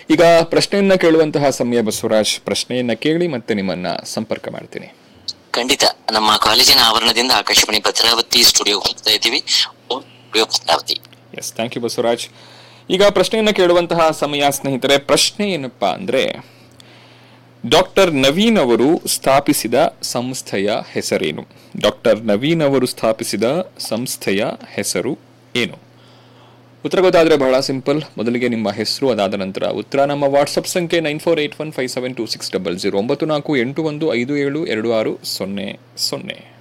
ಈಗ ಪ್ರಶ್ನೆಯನ್ನ ಕೇಳುವಂತಹ ಸಮಯ ಬಸವರಾಜ್ ಪ್ರಶ್ನೆಯನ್ನ ಕೇಳಿ ಮತ್ತೆ ನಿಮ್ಮನ್ನ ಸಂಪರ್ಕ ಮಾಡ್ತೀನಿ ಖಂಡಿತ ನಮ್ಮ ಕಾಲೇಜಿನ ಆವರಣದಿಂದ ಆಕಾಶವಾಣಿ ಭದ್ರಾವತಿ ಸ್ಟುಡಿಯೋ ಹೋಗ್ತಾ ಇದ್ದೀವಿ ಓ, studio Bhadravati yes thank you Basavaraj ಈಗ ಪ್ರಶ್ನೆಯನ್ನ ಕೇಳುವಂತಹ ಸಮಯ ಸ್ನೇಹಿತರೆ ಪ್ರಶ್ನೆ ಏನಪ್ಪಾ ಅಂದ್ರೆ ಡಾಕ್ಟರ್ ನವೀನ್ ಅವರು ಸ್ಥಾಪಿಸಿದ ಸಂಸ್ಥೆಯ ಹೆಸರೇನು ಡಾಕ್ಟರ್ ನವೀನ್ ಅವರು ಸ್ಥಾಪಿಸಿದ ಸಂಸ್ಥೆಯ ಹೆಸರು ಏನು ಉತ್ತರ ಗೊತ್ತಾದ್ರೆ ಬಹಳ ಸಿಂಪಲ್ ಮೊದಲಿಗೆ ನಿಮ್ಮ ಹೆಸರು ಅದಾದ ನಂತರ ಉತ್ತರ ನಮ್ಮ ವಾಟ್ಸಪ್ ಸಂಖ್ಯೆ nine four eight one five seven two six double zero ಒಂಬತ್ತು ನಾಲ್ಕು ಎಂಟು ಒಂದು ಐದು ಏಳು ಎರಡು ಆರು ಸೊನ್ನೆ ಸೊನ್ನೆ